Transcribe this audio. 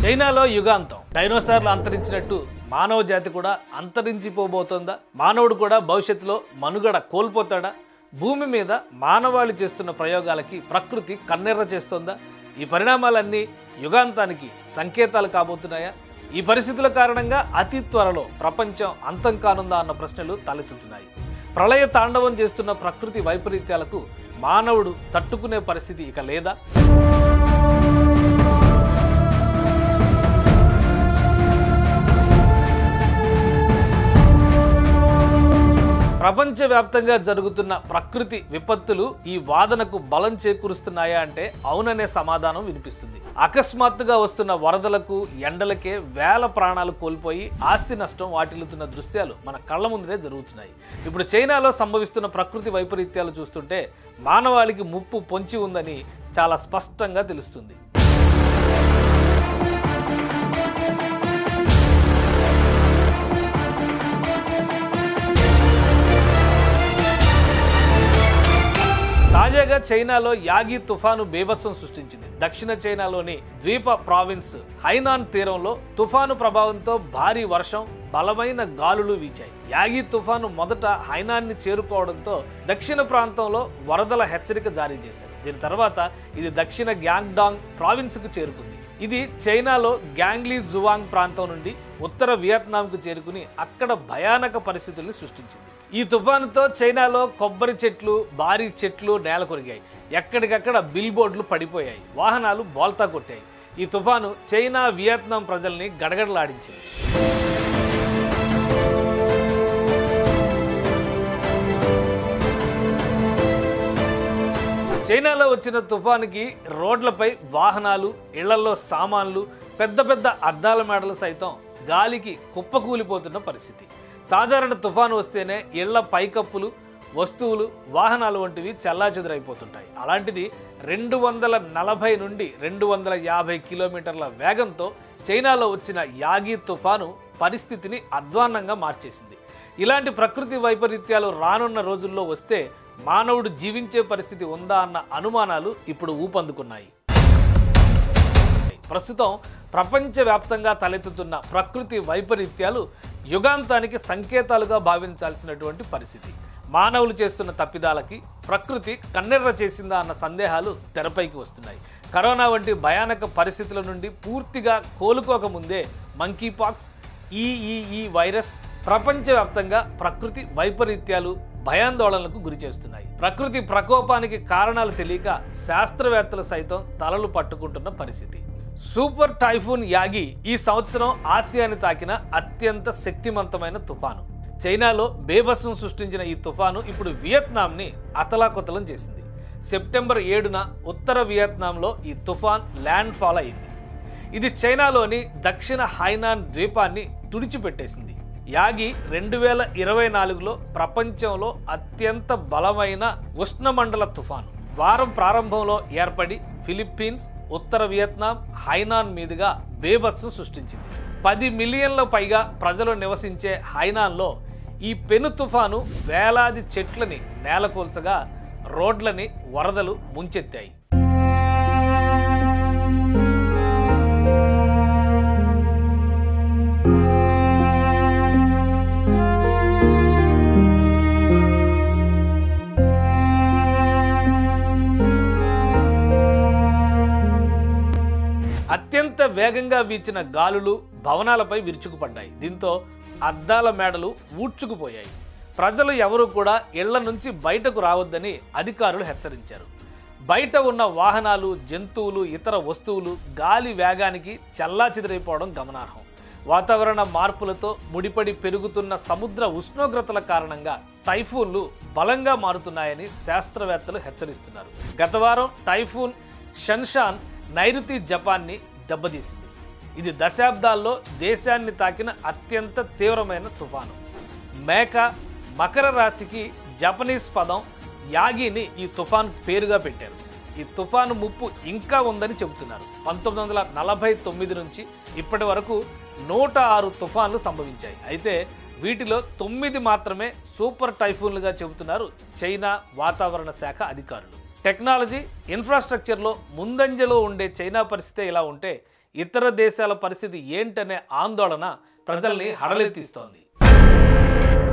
చైనాలో యుగాంతం డైనోసార్లు అంతరించినట్టు మానవ జాతి కూడా అంతరించిపోబోతోందా మానవుడు కూడా భవిష్యత్తులో మనుగడ కోల్పోతాడా భూమి మీద మానవాళి చేస్తున్న ప్రయోగాలకి ప్రకృతి కన్నెర్ర చేస్తోందా ఈ పరిణామాలన్నీ యుగాంతానికి సంకేతాలు కాబోతున్నాయా ఈ పరిస్థితుల కారణంగా అతి త్వరలో ప్రపంచం అంతం కానుందా అన్న ప్రశ్నలు తలెత్తుతున్నాయి ప్రళయ తాండవం చేస్తున్న ప్రకృతి వైపరీత్యాలకు మానవుడు తట్టుకునే పరిస్థితి ఇక లేదా ప్రపంచవ్యాప్తంగా జరుగుతున్న ప్రకృతి విపత్తులు ఈ వాదనకు బలం చేకూరుస్తున్నాయా అంటే అవుననే సమాధానం వినిపిస్తుంది అకస్మాత్తుగా వస్తున్న వరదలకు ఎండలకే వేల ప్రాణాలు కోల్పోయి ఆస్తి నష్టం వాటిల్లుతున్న దృశ్యాలు మన కళ్ళ ముందరే జరుగుతున్నాయి ఇప్పుడు చైనాలో సంభవిస్తున్న ప్రకృతి వైపరీత్యాలు చూస్తుంటే మానవాళికి ముప్పు పొంచి ఉందని చాలా స్పష్టంగా తెలుస్తుంది తాజాగా చైనాలో యాగి తుఫాను బేభత్సం సృష్టించింది దక్షిణ చైనాలోని ద్వీప ప్రావిన్స్ హైనాన్ తీరంలో తుఫాను ప్రభావంతో భారీ వర్షం బలమైన గాలులు వీచాయి యాగి తుఫాను మొదట హైనాన్ని చేరుకోవడంతో దక్షిణ ప్రాంతంలో వరదల హెచ్చరిక జారీ చేశారు దీని తర్వాత ఇది దక్షిణ గ్యాంగ్డాంగ్ ప్రావిన్స్కు చేరుకుంది ఇది చైనాలో గ్యాంగ్లీ జువాంగ్ ప్రాంతం నుండి ఉత్తర వియత్నాంకు చేరుకుని అక్కడ భయానక పరిస్థితుల్ని సృష్టించింది ఈ తుఫానుతో చైనాలో కొబ్బరి చెట్లు భారీ చెట్లు నేల కొరిగాయి ఎక్కడికక్కడ బిల్ బోర్డులు పడిపోయాయి వాహనాలు బోల్తా కొట్టాయి ఈ తుఫాను చైనా వియత్నాం ప్రజల్ని గడగడలాడించింది చైనాలో వచ్చిన తుఫానుకి రోడ్లపై వాహనాలు ఇళ్లలో సామాన్లు పెద్ద పెద్ద అద్దాల మేడలు సైతం గాలికి కుప్పకూలిపోతున్న పరిస్థితి సాధారణ తుఫాను వస్తేనే ఇళ్ల పైకప్పులు వస్తువులు వాహనాలు వంటివి చెల్లాచెదురైపోతుంటాయి అలాంటిది రెండు వందల నలభై నుండి రెండు వందల యాభై కిలోమీటర్ల వేగంతో చైనాలో వచ్చిన యాగి తుఫాను పరిస్థితిని అధ్వాన్నంగా మార్చేసింది ఇలాంటి ప్రకృతి వైపరీత్యాలు రానున్న రోజుల్లో వస్తే మానవుడు జీవించే పరిస్థితి ఉందా అన్న అనుమానాలు ఇప్పుడు ఊపందుకున్నాయి ప్రస్తుతం ప్రపంచవ్యాప్తంగా తలెత్తుతున్న ప్రకృతి వైపరీత్యాలు యుగాంతానికి సంకేతాలుగా భావించాల్సినటువంటి పరిస్థితి మానవులు చేస్తున్న తప్పిదాలకి ప్రకృతి కన్నెర్ర చేసిందా అన్న సందేహాలు తెరపైకి వస్తున్నాయి కరోనా వంటి భయానక పరిస్థితుల నుండి పూర్తిగా కోలుకోకముందే మంకీపాక్స్ ఈఈఈ వైరస్ ప్రపంచవ్యాప్తంగా ప్రకృతి వైపరీత్యాలు భయాందోళనలకు గురి చేస్తున్నాయి ప్రకృతి ప్రకోపానికి కారణాలు తెలియక శాస్త్రవేత్తలు సైతం తలలు పట్టుకుంటున్న పరిస్థితి సూపర్ టైఫూన్ యాగి ఈ సంవత్సరం ఆసియాని తాకిన అత్యంత శక్తివంతమైన తుఫాను చైనాలో బేభత్సం సృష్టించిన ఈ తుఫాను ఇప్పుడు వియత్నాంని అతలాకుతలం చేసింది సెప్టెంబర్ ఏడున ఉత్తర వియత్నాంలో ఈ తుఫాన్ ల్యాండ్ ఫాల్ అయింది ఇది చైనాలోని దక్షిణ హైనాన్ ద్వీపాన్ని తుడిచిపెట్టేసింది యాగి రెండు వేల ఇరవై నాలుగులో ప్రపంచంలో అత్యంత బలమైన ఉష్ణమండల తుఫాను వారం ప్రారంభంలో ఏర్పడి ఫిలిప్పీన్స్ ఉత్తర వియత్నాం హైనాన్ మీదుగా బేబస్సు సృష్టించింది పది మిలియన్ల పైగా ప్రజలు నివసించే హైనాన్లో ఈ పెను తుఫాను వేలాది చెట్లని నేలకూల్చగా రోడ్లని వరదలు ముంచెత్తాయి అత్యంత వేగంగా వీచిన గాలులు భవనాలపై విరుచుకుపడ్డాయి దీంతో అద్దాల మేడలు ఊడ్చుకుపోయాయి ప్రజలు ఎవరూ కూడా ఇళ్ల నుంచి బయటకు రావద్దని అధికారులు హెచ్చరించారు బయట ఉన్న వాహనాలు జంతువులు ఇతర వస్తువులు గాలి వేగానికి చెల్లాచెదిరైపోవడం గమనార్హం వాతావరణ మార్పులతో ముడిపడి పెరుగుతున్న సముద్ర ఉష్ణోగ్రతల కారణంగా టైఫూన్లు బలంగా మారుతున్నాయని శాస్త్రవేత్తలు హెచ్చరిస్తున్నారు గత వారం టైఫూన్ షన్షాన్ నైరుతి జపాన్ని దెబ్బతీసింది ఇది దశాబ్దాల్లో దేశాన్ని తాకిన అత్యంత తీవ్రమైన తుఫాను మేక మకర రాశికి జపనీస్ పదం యాగిని ఈ తుఫాన్ పేరుగా పెట్టారు ఈ తుఫాను ముప్పు ఇంకా ఉందని చెబుతున్నారు పంతొమ్మిది వందల నలభై తొమ్మిది నుంచి ఇప్పటి వరకు నూట ఆరు తుఫాన్లు సంభవించాయి అయితే వీటిలో తొమ్మిది మాత్రమే సూపర్ టైఫూన్లుగా చెబుతున్నారు చైనా వాతావరణ శాఖ అధికారులు టెక్నాలజీ ఇన్ఫ్రాస్ట్రక్చర్లో ముందంజలో ఉండే చైనా పరిస్థితి ఇలా ఉంటే ఇతర దేశాల పరిస్థితి ఏంటనే ఆందోళన ప్రజల్ని హడలెత్తిస్తోంది